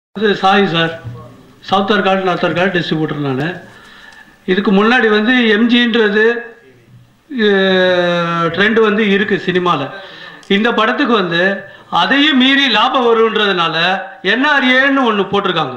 இது Sai sir south Arcot north Arcot distributor நான் இதுக்கு முன்னாடி வந்து எம்ஜின்றது ட்ரெண்ட் வந்து இருக்குது சினிமாவில் இந்த படத்துக்கு வந்து அதையும் மீறி லாபம் வருன்றதுனால என்ஆர்ஏன்னு ஒன்று போட்டிருக்காங்க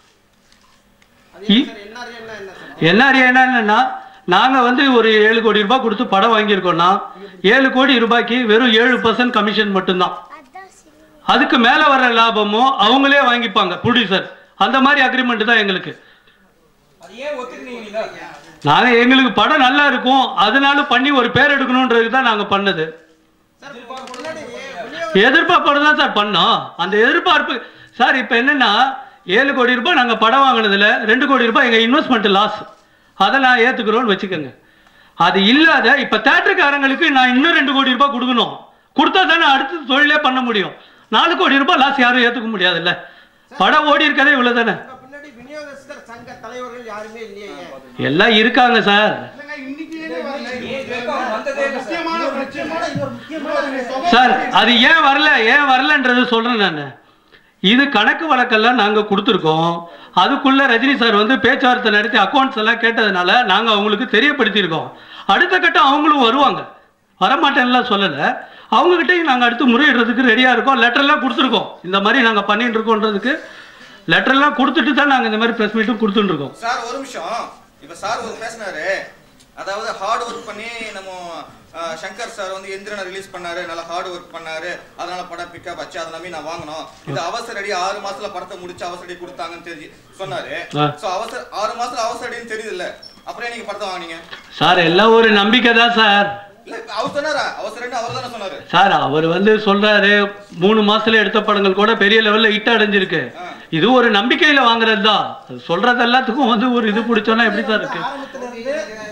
இ- என்ஆர்ஏ என்னன்னா நாங்கள் வந்து ஒரு ஏழு கோடி ரூபாய் கொடுத்து படம் வாங்கியிருக்கோம்னா ஏழு கோடி ரூபாய்க்கு வெறும் ஏழு பர்சன்ட் கமிஷன் மட்டும்தான் அதுக்கு மேலே வர லாபமும் அவங்களே வாங்கிப்பாங்க ப்ரொடியூசர் அந்த மாதிரி அக்ரிமெண்ட் தான் எங்களுக்கு அது ஏன் ஒத்துக்கினீங்க நீங்க நாங்கள் எங்களுக்கு படம் நல்லா இருக்கும் அதனால பண்ணி ஒரு பேர் எடுக்கணுன்றதுக்கு தான் நாங்கள் பண்ணது எதிர்பார்ப்போடு தான் சார் பண்ணோம் அந்த எதிர்பார்ப்பு சார் இப்போ என்னன்னா ஏழு கோடி ரூபாய் நாங்கள் படம் வாங்கினதுல ரெண்டு கோடி ரூபாய் எங்கள் இன்வெஸ்ட்மெண்ட் லாஸ் அதை நான் ஏற்றுக்கிறோன்னு வச்சுக்கோங்க அது இல்லாத இப்போ தேட்டருக்காரங்களுக்கு நான் இன்னும் ரெண்டு கோடி ரூபாய் கொடுக்கணும் கொடுத்தா தானே அடுத்து தொழிலே பண்ண முடியும் நாலு கோடி ரூபாய் லாஸ் யாரும் ஏற்றுக்க முடியாதுல்ல படம் ஓடி இருக்கதே இவ்வளோ தானே உங்க பின்னாடி விநியோகஸ்தர் சங்க தலைவர்கள் யாருமே இல்லையே எல்லாம் இருக்காங்க சார் ஏன் கேட்காம வந்ததே இல்லை சார். முக்கியமான முக்கியமான இது ஒரு முக்கியமான சார் அது ஏன் வரல ஏன் வரலன்றது சொல்றேன் நான் இது கணக்கு வழக்கெல்லாம் நாங்கள் கொடுத்துருக்கோம் அதுக்குள்ள ரஜினி சார் வந்து பேச்சுவார்த்தை நடத்தி அக்கௌண்ட்ஸ் எல்லாம் கேட்டதுனால நாங்கள் அவங்களுக்கு தெரியப்படுத்தியிருக்கோம் அடுத்த கட்டம் அவங்களும் வருவாங்க வரமாட்டேன்லாம் சொல்லலை அவங்ககிட்டயும் நாங்கள் அடுத்து முறையிடுறதுக்கு ரெடியாக இருக்கோம் லெட்டர்லாம் கொடுத்துருக்கோம் இந்த மாதிரி நாங்கள் பண்ணிட்டு இருக்கோன்றதுக்கு லெட்டர்லாம் கொடுத்துட்டு தான் நாங்கள் இந்த மாதிரி ப்ரெஸ் மீட்டும் கொடுத்துட்டு இருக்கோம் சார் ஒரு நிமிஷம் இப்ப சார் ஒரு பேசினாரு அதாவது ஹார்ட் ஒர்க் பண்ணி நம்ம அஹ், சங்கர் சார் வந்து எந்திரனை ரிலீஸ் பண்ணாரு நல்லா ஹார்ட் ஒர்க் பண்ணாரு அதனால படம் பிக்கப் ஆச்சு அதை நம்பி நான் வாங்கினோம் இது அவசரடி ஆறு மாசத்துல படத்தை முடிச்சு அவசரடி கொடுத்தாங்கன்னு தெரிஞ்சு சொன்னாரு ஆ. சோ அவசர ஆறு மாசத்துல அவசரடின்னு தெரியுது இல்ல அப்புறம் ஏன் நீங்க படத்தை வாங்குனீங்க சார் எல்லாம் ஒரு நம்பிக்கை தான் சார் இல்ல அவர் சொன்னாரா அவசரடி அவர் தானே சொன்னாரு சார் அவர் வந்து சொல்றாரு மூணு மாசத்துல எடுத்த படங்கள் கூட பெரிய லெவல்ல ஹிட் அடைஞ்சிருக்கு இது ஒரு நம்பிக்கையில வாங்குறது தான் அது சொல்றது எல்லாத்துக்கும் வந்து ஒரு இது பிடிச்சோன்னா எப்படி சார் இருக்கு ஆரம்பத்துல இருந்து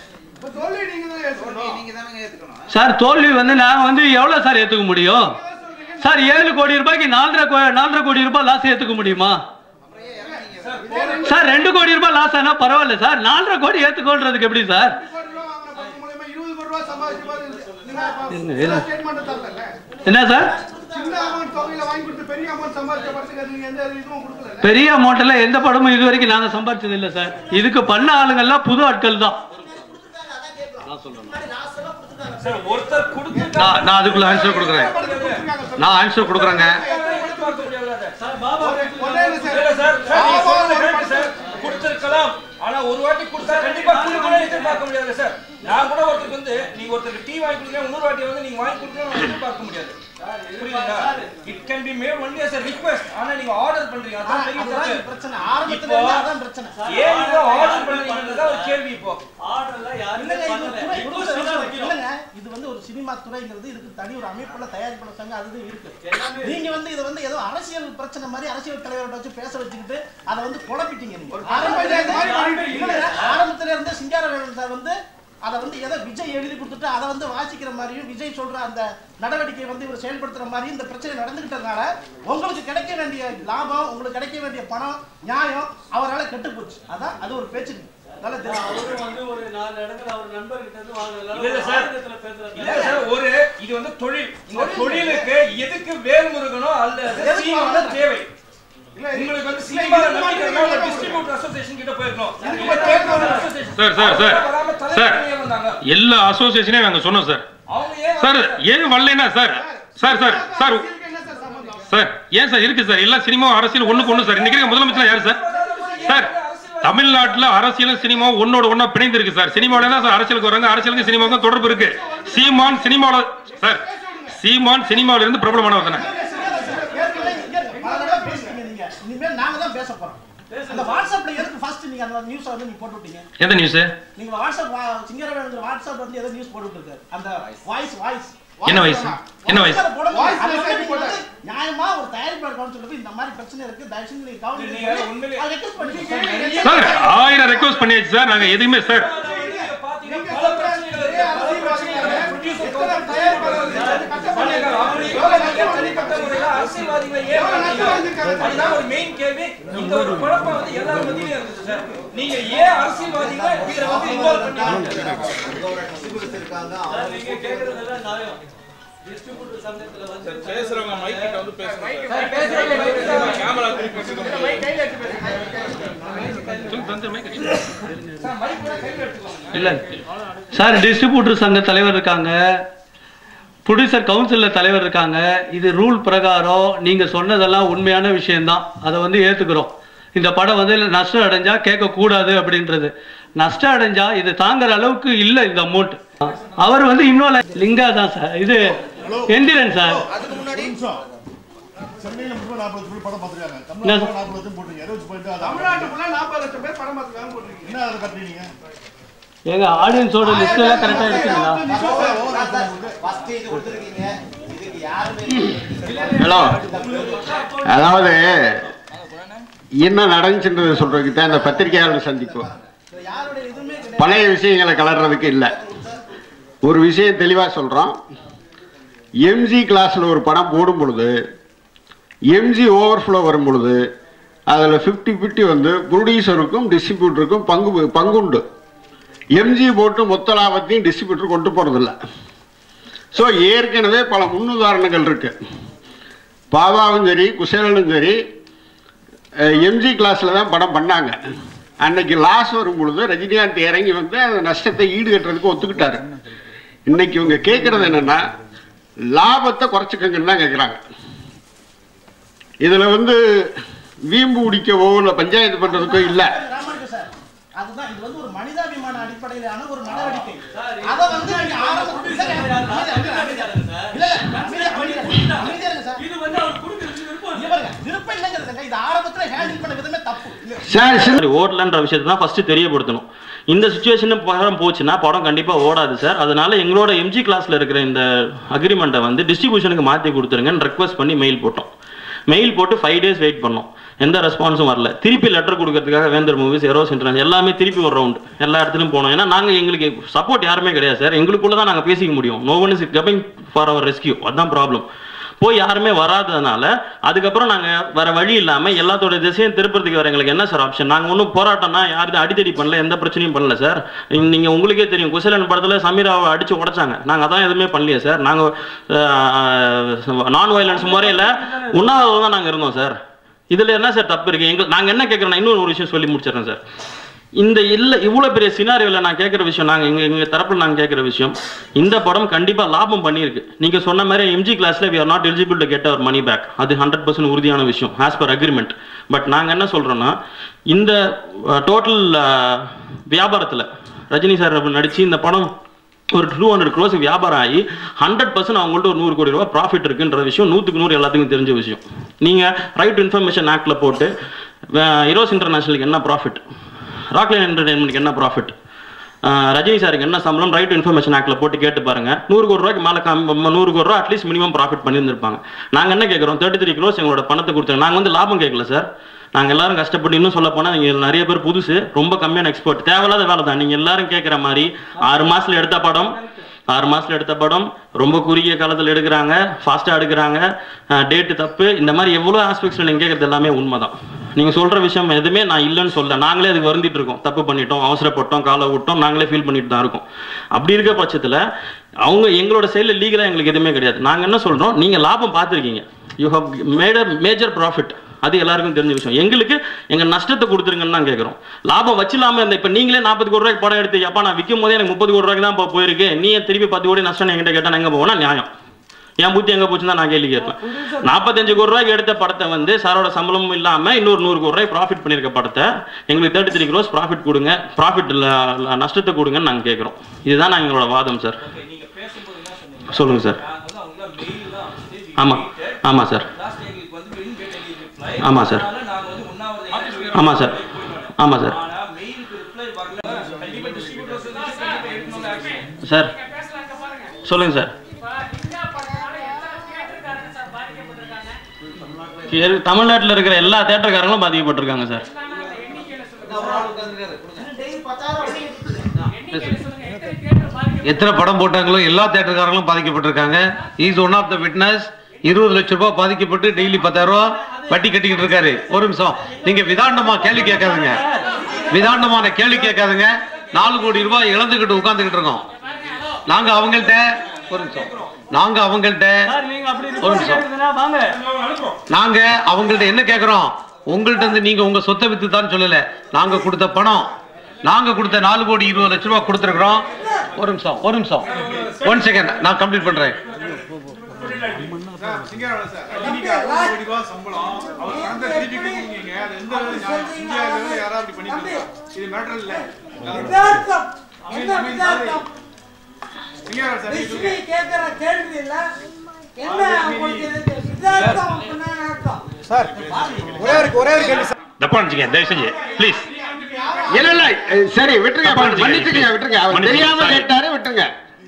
சார் தோல்வி வந்து நான் வந்து எவ்வளவு சார் ஏத்துக்க முடியும் சார் ஏழு கோடி ரூபாய்க்கு நாலரை கோ- நாலரை கோடி ரூபாய் லாஸ் ஏத்துக்க முடியுமா சார் ரெண்டு கோடி ரூபாய் லாஸ் ஆனா பரவாயில்ல சார் நாலரை கோடி ஏத்துக்கோன்றதுக்கு எப்படி சார் இருங்க, இருங்க. என்ன சார் பெரிய அமௌண்ட்ல எந்த படமும் இது வரைக்கும் நாங்க சம்பாதிச்சது இல்ல சார் இதுக்கு பண்ண ஆளுங்கெல்லாம் புது ஆட்கள் தான் சார் ஒருத்தர் கொடுத்து நான் நான் அதுக்குள்ள ஆன்சர் கொடுக்குறேன் நான் ஆன்சர் கொடுக்குறேங்க எதிர்பார்க்க முடியாத இல்ல சார் சார், நீங்க சொல்றது correct சார். கொடுத்திருக்கலாம் ஆனா ஒரு வாட்டி கொடுத்தா கண்டிப்பா கொடுக்கணும் எதிர்பார்க்க முடியாது சார் நான் கூட ஒருத்தருக்கு வந்து நீங்க ஒருத்தருக்கு டீ வாங்கி கொடுங்க இன்னொரு வாட்டி வந்து நீங்க வாங்கி கொடுக்கணும் எதிர்பார்க்க முடியாது புரியுதுங்களா it can be made only as a request ஆனா நீங்க ஆர்டர் பண்றீங்க அதான் பெரிய அதுதான் தப்பு இங்க பிரச்சனை ஆரம்பத்துல இப்போ இருந்து அதான் பிரச்சனை ஏன் இவ்வளவு ஆர்டர் பண்றீங்கன்றதா ஒரு கேள்வி இப்போ இல்லைங்க, இது ஒரு துறை, இது ஒரு சினிமா- இல்லைங்க, இது வந்து ஒரு சினிமா துறைங்கிறது இதுக்கு தனி ஒரு அமைப்புல தயாரிப்பாளர் சங்கம் அது இது இருக்கு நீங்க வந்து இது வந்து ஏதோ அரசியல் பிரச்சனை மாதிரி அரசியல் தலைவர்கிட்ட வச்சு பேச வச்சுக்கிட்டு அதை வந்து குழப்பிட்டீங்க நீங்க ஆரம்பத்துல இருந்து- இல்லைங்க, ஆரம்பத்துல இருந்தே சிங்காரவேலன் சார் வந்து அதை வந்து ஏதோ விஜய் எழுதி கொடுத்துட்டு அதை வந்து வாசிக்கிற மாதிரியும் விஜய் சொல்ற அந்த நடவடிக்கையை வந்து இவர் செயல்படுத்துற மாதிரியும் இந்த பிரச்சனை நடந்துகிட்டதுனால உங்களுக்கு கிடைக்க வேண்டிய லாபம் உங்களுக்கு கிடைக்க வேண்டிய பணம் நியாயம் அவரால் கெட்டு போச்சு அதான் அது ஒரு பேச்சு நல்லா தெரியும் அவரும் வந்து ஒரு நாலு இடத்துல அவர் நண்பர்கிட்ட இருந்து வாங்கினதுனால இல்ல, இல்ல சார். ஆங்கிலத்துல பேசுறாரு. இல்ல சார் ஒரு இது வந்து தொழில் இந்த தொழிலுக்கு எதுக்கு வேல்முருகனோ அல்லது எதுக்கு சீமானோ வாங்கணும்? தேவை உங்களுக்கு வந்து சினிமா டிஸ்ட்ரிபியூட்டர் அசோசியேஷன் கிட்ட போயிருக்கோம் இல்ல theatre association. Sir, sir, sir. அவங்க வராம சார். தலைவர்களே வந்தாங்க எல்லா அசோசியேஷனையும் நாங்கள் சொன்னோம் சார் அவங்க ஏன் சார் வரல? ஏன் வரலைன்னா sir sir sir sir sir ஏன் சார் இருக்கு சார் எல்லா சினிமா அரசியல் ஒண்ணுக்கு ஒண்ணு சார் இன்னைக்கு இருக்க முதலமைச்சர் யாரு சார் சார் தமிழ்நாட்டுல அரசியலும் சினிமாவும் ஒன்னோட ஒண்ணா பிணைந்து இருக்கு சார் சினிமாவில தான் சார் அரசியலுக்கு வராங்க அரசியலுக்கு சினிமாவுக்கும் தொடர்பு இருக்கு சீமான் சினிமாவில சார் சீமான் சினிமாவில இருந்து பிரபலமானவர் தானே ஏற்கனவே இங்க பல தடவை பேசிட்டீங்க நீங்க. இனிமேல் நாங்க தான் பேச போறோம். அந்த வாட்ஸ்அப்ல எதுக்கு first நீங்க அந்த news அ வந்து நீங்க போட்டு விட்டீங்க? எந்த நியூஸ் நீங்க வாட்ஸ்அப் வா- சிங்கரவேலுங்கிற வாட்ஸ்அப் வந்து ஏதோ news போட்டு விட்டிருக்காரு. அந்த voice, voice. என்ன voice? என்ன voice? அதை போடுங்க. அது வந்து நீங்க வந்து நியாயமா ஒரு தயாரிப்பாளர் கவுன்சில் சொல்லி இந்த மாதிரி பிரச்சனை இருக்கு தயவு செஞ்சு நீங்க கவனிங்க. நீங்க உண்மையிலே- அதை request பண்ணிக்கோங்க. நிறைய சார் ஆயிரம் ரெக்வஸ்ட் பண்ணியாச்சு சார் நாங்க எதுவுமே சார் நீங்க பாத்தீங்கன்னா பல பிரச்சனைகள் இருக்கு. பல பிரச்சனைகள் இருக்கு. producer கவுன்சில் பண்ணிருக்காங்க. அவங்க எவ்வளவு தனிப்பட்ட முறையில அரசியல்வாதிகளை ஏன் பண்ணீங்க? அதுதான் ஒரு மெயின் கேள்வி இந்த ஒரு குழப்பம் வந்து எல்லார் மத்தியிலும் இருந்துச்சு சார் நீங்க ஏன் அரசியல்வாதிகளை இதுல வந்து இன்வால்வ் பண்ணீங்க நீங்க கேக்குறதெல்லாம் நியாயம். distributor சங்கத்துல வந்து பேசுறவங்க மைக் கிட்ட வந்து பேசுங்க சார், பேசுறவங்க மைக் கிட்ட கேமரா இல்லை சார் டிஸ்ட்ரிபியூட்டர் சங்க தலைவர் இருக்காங்க ப்ரொடியூசர் கவுன்சிலில் தலைவர் இருக்காங்க இது ரூல் பிரகாரம் நீங்கள் சொன்னதெல்லாம் உண்மையான விஷயம்தான் அதை வந்து ஏற்றுக்கிறோம் இந்த படம் வந்து நஷ்டம் அடைஞ்சா கேட்கக்கூடாது அப்படின்றது நஷ்டம் அடைஞ்சா இது தாங்குற அளவுக்கு இல்லை இந்த அமௌண்ட் அவர் வந்து இன்னும் லிங்கா தான் சார் இது எந்திரன் சார் அதுக்கு முன்னாடி சென்னையில மட்டும் நாற்பது லட்சம் பேர் படம் பார்த்துருக்காங்க என்ன தமிழ்நாட்டில் நாற்பது லட்சம் போட்டுருங்க இருபது போயிட்டு அதை தமிழ்நாட்டுக்குள்ள நாற்பது லட்சம் பேர் படம் பார்த்துருக்காங்க போட்டிருக்கீங்க என்ன அதில் கட்டுறீங்க எங்க ஆடியன்ஸோட லிஸ்ட் எல்லாம் கரெக்டாக இருக்குங்களா ஃபர்ஸ்ட் இது கொடுத்துருக்கீங்க இதுக்கு யாருமே ஹலோ அதாவது என்ன நடந்துச்சுன்றதை சொல்றதுக்கு தான் இந்த பத்திரிகையாளர் சந்திப்பு யாருடைய இதுவுமே கிடையாது பழைய விஷயங்களை கலர்றதுக்கு இல்லை ஒரு விஷயம் தெளிவாக சொல்கிறோம் எம்ஜி கிளாஸில் ஒரு படம் போடும் பொழுது எம்ஜி ஓவர்ஃப்ளோ வரும் பொழுது அதில் ஃபிஃப்டி ஃபிஃப்டி வந்து ப்ரொடியூசருக்கும் டிஸ்ட்ரிபியூட்டருக்கும் பங்கு பங்குண்டு எம்ஜி போட்டு மொத்த லாபத்தையும் டிஸ்ட்ரிபியூட்டர் கொண்டு போகிறதில்ல ஸோ ஏற்கனவே பல முன்னுதாரணங்கள் இருக்கு பாபாவும் சரி குசேலனும் சரி எம்ஜி கிளாஸில் தான் படம் பண்ணாங்க அன்னைக்கு லாஸ் வரும் பொழுது ரஜினிகாந்த் இறங்கி வந்து அந்த நஷ்டத்தை ஈடுகட்டுறதுக்கு ஒத்துக்கிட்டாரு இன்னைக்கு இவங்க கேட்கறது என்னன்னா லாபத்தை குறைச்சிக்கங்கன்னு தான் கேட்குறாங்க இதில் வந்து வீம்பு பிடிக்கவோ இல்லை பஞ்சாயத்து பண்ணுறதுக்கோ இல்லை ராமலிங்கம் சார் அதுதான் இது வந்து ஒரு மனிதாபிமான அடிப்படையிலான ஒரு நடவடிக்கை அதை வந்து நீங்க ஆரம்பத்துல இல்ல, இல்ல, அமைதியா இருங்க, இல்ல, இல்ல, அமைதியா, அமைதியா இருங்க. அமைதியா இருங்க சார். இது வந்து அவர் கொடுக்குறது விருப்பம் இங்க பாருங்க, விருப்பம் இல்லைங்கிறதுங்க இது ஆரம்பத்துல ஹேண்டில் பண்ண விதமே தப்பு சார் சின்ன சரி ஓடலன்ற விஷயத்தை தான் ஃபர்ஸ்ட் தெரியப்படுத்தணும் இந்த சுச்சுவேஷன் படம் போச்சுன்னா படம் கண்டிப்பா ஓடாது சார் அதனால எங்களோட எம்ஜி கிளாஸ்ல இருக்கிற இந்த அக்ரிமெண்ட்டை வந்து டிஸ்ட்ரிபியூஷனுக்கு மாத்தி கொடுத்துருங்கன்னு ரெக்வஸ்ட் பண்ணி மெயில் போட்டோம் மெயில் போட்டு ஃபைவ் டேஸ் வெயிட் பண்ணோம் எந்த ரெஸ்பான்ஸும் வரல திருப்பி லெட்டர் கொடுக்கறதுக்காக வேந்தர் மூவிஸ் எரோஸ் இன்டர்நேஷனல் எல்லாமே திருப்பி ஒரு ரவுண்ட் எல்லா இடத்துலையும் போனோம் ஏன்னா நாங்கள் எங்களுக்கு சப்போர்ட் யாருமே கிடையாது சார் எங்களுக்குள்ள தான் நாங்கள் பேசிக்க முடியும் no one is coming for our rescue அதுதான் ப்ராப்ளம் போய் யாருமே வராததுனால அதுக்கப்புறம் நாங்கள் வேற வழி இல்லாமல் எல்லாத்தோட திசையும் திருப்பறதுக்கு வேற எங்களுக்கு என்ன சார் ஆப்ஷன் நாங்கள் ஒன்றும் போராட்டம்னா யாரும் அடித்தடி பண்ணல எந்த பிரச்சனையும் பண்ணல சார் நீங்கள் உங்களுக்கே தெரியும் குசலன் படத்தில் சமீராவை அடித்து உடைச்சாங்க நாங்கள் அதான் எதுவுமே பண்ணலையே சார் நாங்கள் நான் வயலன்ஸ் முறையில் உண்ணாவிரதம் தான் நாங்கள் இருந்தோம் சார் இதில் என்ன சார் தப்பு இருக்குது எங்க நாங்கள் என்ன கேட்குறோம் இன்னொரு ஒரு விஷயம் சொல்லி முடிச்சிடுறேன் சார் இந்த இல்லை இவ்வளோ பெரிய சினாரியோவில் நான் கேட்குற விஷயம் நாங்கள் எங்கள் எங்கள் தரப்பில் நாங்கள் கேட்குற விஷயம் இந்த படம் கண்டிப்பாக லாபம் பண்ணியிருக்கு நீங்கள் சொன்ன மாதிரி எம்ஜி கிளாஸில் we are not eligible to get our money back அது ஹண்ட்ரட் பர்சன்ட் உறுதியான விஷயம் ஆஸ் பர் அக்ரிமெண்ட் பட் நாங்கள் என்ன சொல்கிறோன்னா இந்த டோட்டல் வியாபாரத்தில் ரஜினி சார் நடித்து இந்த படம் ஒரு டூ ஹண்ட்ரட் க்ரோஸ் வியாபாரம் ஆகி ஹண்ட்ரட் பர்சன்ட் அவங்கள்ட்ட ஒரு நூறு கோடி ரூபாய் ப்ராஃபிட் இருக்குன்ற விஷயம் நூற்றுக்கு நூறு எல்லாத்துக்கும் தெரிஞ்ச விஷயம் நீங்கள் ரைட் டு இன்ஃபர்மேஷன் ஆக்டில் போட்டு இரோஸ் இன்டர்நேஷனலுக்கு என்ன ப்ராஃபிட் ராக்லைன் என்டர்டைன்மெண்ட்க்கு என்ன ப்ராஃபிட் ரஜினி சாருக்கு என்ன சம்பளம் ரைட் இன்ஃபர்மேஷன் ஆக்டில் போட்டு கேட்டு பாருங்க நூறு கோடி ரூபாய்க்கு மேலே கம் நூறு கோடி ரூபா அட்லீஸ்ட் மினிமம் ப்ராஃபிட் பண்ணியிருந்திருப்பாங்க நாங்கள் என்ன கேட்குறோம் தேர்ட்டி த்ரீ க்ரோஸ் எங்களோட பணத்தை கொடுத்தாங்க நாங்கள் வந்து லாபம் கேட்கல சார் நாங்கள் எல்லாரும் கஷ்டப்பட்டு இன்னும் சொல்ல போனால் நீங்கள் நிறைய பேர் புதுசு ரொம்ப கம்மியான எக்ஸ்போர்ட் தேவையில்லாத வேலை தான் நீங்கள் எல்லாரும் கேட்குற மாதிரி ஆறு மாசத்துல எடுத்த படம் ஆறு மாசத்துல எடுத்த படம் ரொம்ப குறுகிய காலத்தில் எடுக்கிறாங்க ஃபாஸ்ட்டாக எடுக்கிறாங்க டேட்டு தப்பு இந்த மாதிரி எவ்வளோ ஆஸ்பெக்ட்ஸில் நீங்கள் கேட்குறது எல்லாமே உண்மைதான் நீங்கள் சொல்கிற விஷயம் எதுவுமே நான் இல்லைன்னு சொல்ல நாங்களே அதுக்கு வருந்திட்டு இருக்கோம் தப்பு பண்ணிட்டோம் அவசரப்பட்டோம் காலை விட்டோம் நாங்களே ஃபீல் பண்ணிட்டு தான் இருக்கோம் அப்படி இருக்க பட்சத்தில் அவங்க எங்களோட சைடில் லீகலாக எங்களுக்கு எதுவுமே கிடையாது நாங்கள் என்ன சொல்கிறோம் நீங்கள் லாபம் பார்த்துருக்கீங்க you have made major profit அது எல்லாருக்கும் தெரிஞ்ச விஷயம் எங்களுக்கு எங்க நஷ்டத்தை கொடுத்துருங்கன்னு தான் கேட்குறோம் லாபம் வச்சில்லாம இருந்த இப்போ நீங்களே நாற்பது கோடி ரூபாய்க்கு படம் எடுத்து அப்பா நான் விற்கும் போதே எனக்கு முப்பது கோடி ரூபாய்க்கு தான் இப்போ போயிருக்கு நீ திருப்பி பத்து கோடி நஷ்டம் என்கிட்ட கேட்டா நான் எங்க போவேனா நியாயம் என் புத்தி எங்க போச்சுன்னு தான் நான் கேள்வி கேட்பேன் நாற்பத்தஞ்சு கோடி ரூபாய்க்கு எடுத்த படத்தை வந்து சாரோட சம்பளமும் இல்லாம இன்னொரு நூறு கோடி ரூபாய் ப்ராஃபிட் பண்ணியிருக்க படத்தை எங்களுக்கு தேர்ட்டி த்ரீ க்ரோஸ் ப்ராஃபிட் கொடுங்க ப்ராஃபிட் நஷ்டத்தை கொடுங்கன்னு நாங்கள் கேட்குறோம் இதுதான் நாங்கள் எங்களோட வாதம் சார் நீங்க பேசும்போது என்ன சொன்னீங்க சொல்லுங்க சார் நாங்க வந்து அவங்க மெயில் தான் அனுப்பிச்சு, ஆமா we ஆமா சார் லாஸ்ட் எங்களுக்கு வந்து we didn't get any reply. ஆமா சார். அதனால நாங்க வந்து உண்ணாவிரதம் ஆமா சார் ஆமா சார் ஆனா மெயிலுக்கு ரிப்ளை வரல கண்டிப்பா டிஸ்ட்ரிபியூட்டர்ஸ் வந்து கண்டிப்பா எடுக்கணும் ஆக்ஷன் சார் சொல்லுங்க சார் எல்- தமிழ்நாட்டுல இருக்கிற எல்லா தேட்டர்காரங்களும் பாதிக்கப்பட்டிருக்காங்க சார் டெய்லி பத்தாயிரம் எத்தனை படம் போட்டாங்களோ எல்லா தேட்டர்காரங்களும் பாதிக்கப்பட்டிருக்காங்க is one of the witness இருபது லட்சம் ரூபாய் பாதிக்கப்பட்டு டெய்லி பத்தாயிரம் ரூபாய் வட்டி கட்டிக்கிட்டு இருக்காரு ஒரு நிமிஷம் நீங்க விதாண்டமா கேள்வி கேட்காதுங்க விதாண்டமான கேள்வி கேட்காதுங்க நாலு கோடி ரூபாய் இழந்துகிட்டு உட்கார்ந்துகிட்டு இருக்கோம் நாங்க அவங்கள்ட்ட ஒரு நிமிஷம் நாங்க அவங்கள்ட்ட சார் நீங்க அப்படி ஒரு நிமிஷம். கேக்குதுன்னா வாங்க நாங்க அவங்கள்ட்ட என்ன கேக்குறோம் உங்கள்ட்ட இருந்து நீங்க உங்க சொத்தை வித்து தான் சொல்லல நாங்க கொடுத்த பணம் நாங்க கொடுத்த நாலு கோடி இருபது லட்ச ரூபாய் கொடுத்துருக்குறோம் ஒரு நிமிஷம் ஒரு நிமிஷம் ஒன் செகண்ட் நான் கம்ப்ளீட் பண்றேன் சம்பளம் அவர் பணத்தை திருப்பி கொடுக்குறீங்க அது எந்த நியாயம்? இந்தியாவுல யாராவது அப்படி பண்ணிக்கலாம் இது மேட்டர் இல்ல விதார்த்தம் அமீன், என்ன அமீன், விதார்த்தம் சிங்காரம் சார் நீங்க ரிஷ்வி கேட்கிற கேள்வி இல்ல என்ன உங்களுக்கு இதுக்கு விதார்த்தம் அப்படின்னா என்ன அர்த்தம் சார் ஒரே ஒரு ஒரே ஒரு கேள்வி சார் தப்பா நினைச்சுங்க தயவு செஞ்சு ப்ளீஸ் இல்ல இல்ல அஹ் சரி விட்டுருங்க தப்பா நினைச்சுக்க. மன்னிச்சுக்கங்க விட்டுருங்க அவர் மன்னிச்சுக்க. தெரியாம Sorry. கேட்டாரு விட்டுருங்க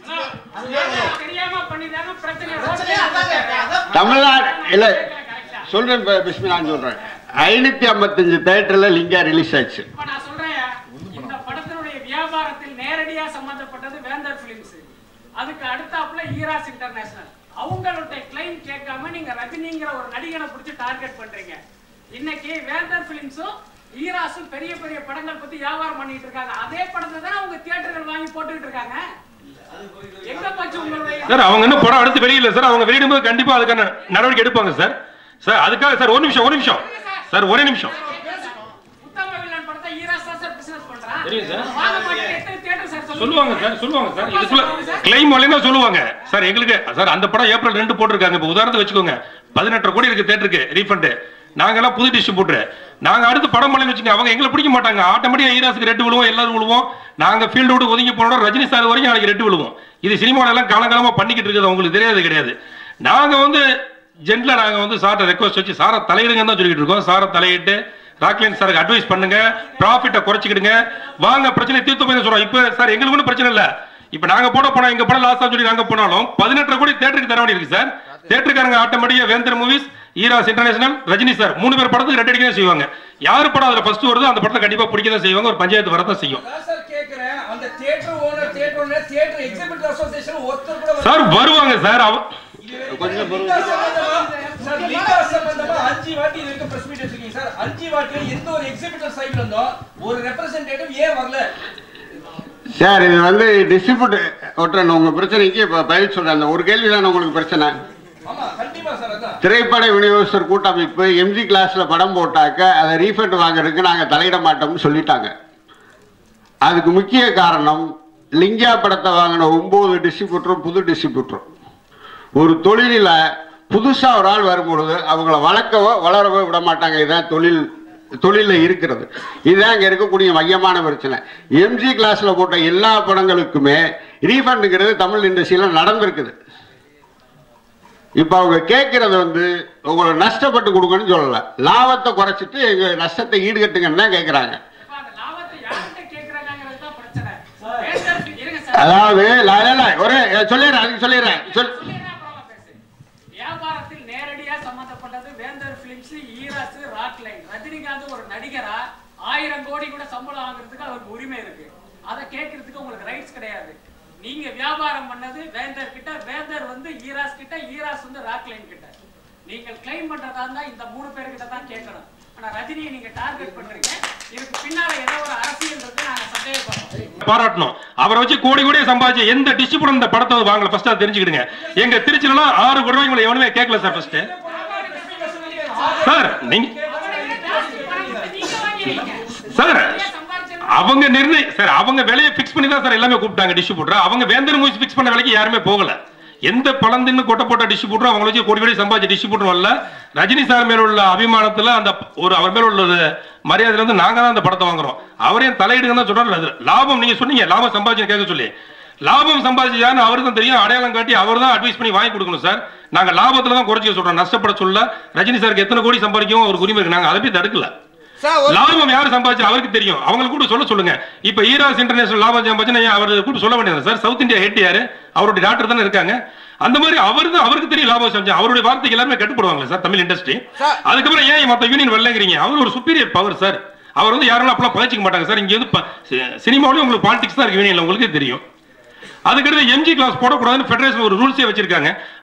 தெரியாம பண்ணிதானே பிரச்சனை தமிழ்நாடு இல்ல சொல்றேன் ப- பிஸ்மிலான்னு சொல்றேன் ஐநூத்தி ஐம்பத்தஞ்சு தேட்டர்ல லிங்கா ரிலீஸ் ஆச்சு இப்ப நான் சொல்றேன் இந்த படத்தினுடைய வியாபாரத்தில் நேரடியா சம்பந்தப்பட்டது வேந்தர் பிலிம்ஸ் அதுக்கு அடுத்தாப்புல ஈராஸ் இன்டர்நேஷனல் அவங்களுடைய கிளைம் கேட்காம நீங்க ரஜினிங்கிற ஒரு நடிகனை பிடிச்சி டார்கெட் பண்றீங்க இன்னைக்கு வேந்தர் பிலிம்ஸும் ஈராஸும் பெரிய பெரிய படங்கள் பத்தி வியாபாரம் பண்ணிட்டு இருக்காங்க அதே படத்தை தான் அவங்க தியேட்டர்கள் வாங்கி போட்டுக்கிட்டு இருக்காங்க எங்க போச்சு உங்களுடைய சார் அவங்க இன்னும் படம் அடுத்து வெளியில சார் அவங்க வெளியிடும்போது கண்டிப்பா அதுக்கான நடவடிக்கை எடுப்பாங்க சார் சார் அதுக்காக சார் ஒரு நிமிஷம் ஒரு நிமிஷம் சார் ஒரே நிமிஷம் உத்தம வில்லன் படத்தை ஈராஸ் தான் சார் பிசினஸ் பண்றான் தெரியும் சார். வாங்க மாட்டேன் எத்தனை தியேட்டர் சார் சொல்லுவாங்க சார் சொல்லுவாங்க சார் இதுக்குள்ள கிளைம் வரலைன்னா சொல்லுவாங்க சார் எங்களுக்கு சார் அந்த படம் ஏப்ரல் ரெண்டு போட்டிருக்காங்க இப்போ உதாரணத்துக்கு வச்சுக்கோங்க பதினெட்டு கோடி இருக்கு தேட்டருக்கு ரீஃபண்ட் நாங்கெல்லாம் புது டிஸ்ட்ரிபியூட்டர் நாங்க அடுத்து படம் பண்ணலன்னு வச்சுக்கோங்க அவங்க எங்களை பிடிக்க மாட்டாங்க ஆட்டோமேட்டிக்கா ஈராஸுக்கு ரெட்டு விழுவோம் எல்லாரும் விழுவோம் நாங்க ஃபீல்டு விட்டு ஒதுங்கி போனோம் ரஜினி சார் வரைக்கும் நாளைக்கு ரெட்டு விழுவோம் இது சினிமால எல்லாம் காலங்காலமா பண்ணிக்கிட்டு இருக்குது உங்களுக்கு தெரியாது கிடையாது நாங்க வந்து ஜென்ட்ல நாங்க வந்து சார்ட்ட ரெக்வஸ்ட் வச்சு சாரை தலையிடுங்கன்னு தான் சொல்லிட்டு இருக்கோம் சாரை தலையிட்டு ராக்லைன் சாருக்கு அட்வைஸ் பண்ணுங்க ப்ராஃபிட்டை குறைச்சிக்கிடுங்க வாங்க பிரச்சனை தீர்த்து போய் சொல்றோம் இப்போ சார் எங்களுக்கு ஒன்றும் பிரச்சனை இல்லை இப்போ நாங்க போட போனோம் எங்க படம் லாஸ்ட் சொல்லி நாங்க போனாலும் பதினெட்டு கோடி தேட்டருக்கு தர வேண்டி இருக்கு சார் தேட்டருக்காரங்க ஆட்டோமேட்டிக்கா Vendhar movies Eros international Rajini sir மூணு பேர் படத்துக்கு ரெட் அடிக்க தான் செய்வாங்க யார் படம் அதுல ஃபர்ஸ்ட் வருதோ அந்த படத்தை கண்டிப்பா பிடிக்க தான் செய்வாங்க ஒரு பஞ்சாயத்து வரதான் செய்யும் நான் சார் கேக்குறேன் அந்த theatre owner theatre owner theatre exhibitor association ஒருத்தர் கூட வரல. சார் வருவாங்க சார் அவ லிங்கா சம்பந்தமா- சார், லிங்கா சம்பந்தமா அஞ்சு வாட்டி இது வரைக்கும் press meet வச்சிருக்கீங்க சார். அஞ்சு வாட்டியும் எந்த ஒரு exhibitor side ல இருந்தும் ஒரு representative ஏன் வரல? சார் இது வந்து டிஸ்ட்ரிபியூட் ஒட்டுறேன் உங்க பிரச்சனைக்கு இப்போ பதில் சொல்றேன் அந்த ஒரு கேள்வி தானே உங்களுக்கு பிரச்சனை ஆமா, கண்டிப்பா சார், அதான். திரைப்பட விநியோகஸ்தர் கூட்டமைப்பு எம்ஜி கிளாஸ்ல படம் போட்டாக்க அதை ரீஃபண்ட் வாங்குறதுக்கு நாங்க தலையிட மாட்டோம்னு சொல்லிட்டாங்க அதுக்கு முக்கிய காரணம் லிங்கா படத்தை வாங்கின ஒன்பது டிஸ்ட்ரிபியூட்டரும் புது டிஸ்ட்ரிபியூட்டரும் ஒரு தொழிலில் புதுசா ஒரு ஆள் வரும்பொழுது அவங்கள வளர்க்கவோ வளரவோ விட மாட்டாங்க இதுதான் தொழில் தொழிலில் இருக்கிறது இதுதான் இங்கே இருக்கக்கூடிய மையமான பிரச்சனை எம்ஜி கிளாஸ்ல போட்ட எல்லா படங்களுக்குமே ரீஃபண்டுங்கிறது தமிழ் இண்டஸ்ட்ரியில் நடந்திருக்குது இப்போ அவங்க கேட்கறது வந்து உங்களை நஷ்டப்பட்டு கொடுங்கன்னு சொல்லல லாபத்தை குறைச்சிட்டு எங்க நஷ்டத்தை ஈடுகட்டுங்கன்னு தான் கேட்குறாங்க அதாவது ல- ல- ல, ஒரே சொல்லிடுறேன் அதுக்கு சொல்லிடுறேன் சொல் வியாபாரத்தில் நேரடியா சம்பந்தப்பட்டது வேந்தர் பிலிம்ஸ் ஈராஸ் ராக்லைன் ரஜினிகாந்த் ஒரு நடிகரா ஆயிரம் கோடி கூட சம்பளம் வாங்குறதுக்கு அவருக்கு உரிமை இருக்கு அதை கேட்கறதுக்கு உங்களுக்கு ரைட்ஸ் கிடையாது நீங்க வியாபாரம் பண்ணது வேந்தர் கிட்ட வேந்தர் வந்து ஈராஸ் கிட்ட ஈராஸ் வந்து ராக்லைன் கிட்ட நீங்கள் கிளைம் பண்றதா இருந்தா இந்த மூணு பேர்கிட்ட தான் கேட்கணும் ஆனா ரஜினியை நீங்க டார்கெட் பண்றீங்க இதுக்கு பின்னால ஏதோ ஒரு அரசியல் இருக்கு நாங்க சந்தேகப்படுறோம் பாராட்டணும் அவரை வச்சு கோடி கோடியே சம்பாதிச்சு எந்த டிஸ்ட்ரிபியூட்டர் இந்த படத்தை வந்து வாங்கல ஃபர்ஸ்ட் அதை தெரிஞ்சுக்கிடுங்க எங்க திருச்சிலாம் ஆறு கோடி ரூபாய் உங்களை எவனுமே கேட்கல சார் ஃபர்ஸ்ட் சார் நீங்க சார் அவங்க நிர்ணய சார் அவங்க விலையை ஃபிக்ஸ் பண்ணி தான் சார் எல்லாமே கூப்பிட்டாங்க டிஸ்ட்ரிபியூட்டர் அவங்க வேந்தர் மூவிஸ் ஃபிக்ஸ் பண்ண விலைக்கு யாருமே போகல எந்த பழந்தின்னு கொட்ட போட்ட டிஸ்ட்ரிபியூட்டர் அவங்கள வச்சு கோடி கோடி சம்பாதிச்ச டிஸ்ட்ரிபியூட்டர் வரல ரஜினி சார் மேல உள்ள அபிமானத்துல அந்த ஒரு அவர் மேல உள்ள ஒரு மரியாதையில இருந்து நாங்க தான் அந்த படத்தை வாங்குறோம் அவரையும் தலையிடுங்க தான் சொல்றாரு அது லாபம் நீங்க சொன்னீங்க லாபம் சம்பாதிச்சு கேட்க சொல்லி லாபம் சம்பாதிச்சு யாருன்னு அவருக்கு தான் தெரியும் அடையாளம் காட்டி அவர் தான் அட்வைஸ் பண்ணி வாங்கி கொடுக்கணும் சார் நாங்க லாபத்துல தான் குறைச்சிக்க சொல்றோம் நஷ்டப்பட சொல்ல ரஜினி சாருக்கு எத்தனை கோடி சம்பாதிக்கவும் அவருக்கு உரிமை இருக்கு நாங்க அதை போய் தடுக்கல லாபம் யாரு சம்பாதிச்சு அவருக்கு தெரியும் அவங்களுக்கு கூட சொல்ல சொல்லுங்க இப்ப ஈராஸ் இன்டர்நேஷனல் லாபம் சம்பாதிச்சு அவர் கூட சொல்ல வேண்டியது சார் சவுத் இந்தியா ஹெட் யாரு அவருடைய டாக்டர் தானே இருக்காங்க அந்த மாதிரி அவரு தான் அவருக்கு தெரியும் லாபம் சம்பாதிச்சு அவருடைய வார்த்தைக்கு எல்லாருமே கட்டுப்படுவாங்க சார் தமிழ் இண்டஸ்ட்ரி அதுக்கப்புறம் ஏன் மத்த யூனியன் வரலங்கிறீங்க அவர் ஒரு சுப்பீரியர் பவர் சார் அவர் வந்து யாரும் அப்பெல்லாம் பகிச்சிக்க மாட்டாங்க சார் இங்க வந்து ப- சி- சினிமாவிலும் உங்களுக்கு பாலிடிக்ஸ் தான் இருக்கு யூனியன்ல உங்களுக்கே தெரியும் அதுக்கடுத்து எம்ஜி கிளாஸ் போடக்கூடாதுன்னு ஃபெடரேஷன் ஒரு ரூல்ஸே வச்சிருக்காங்க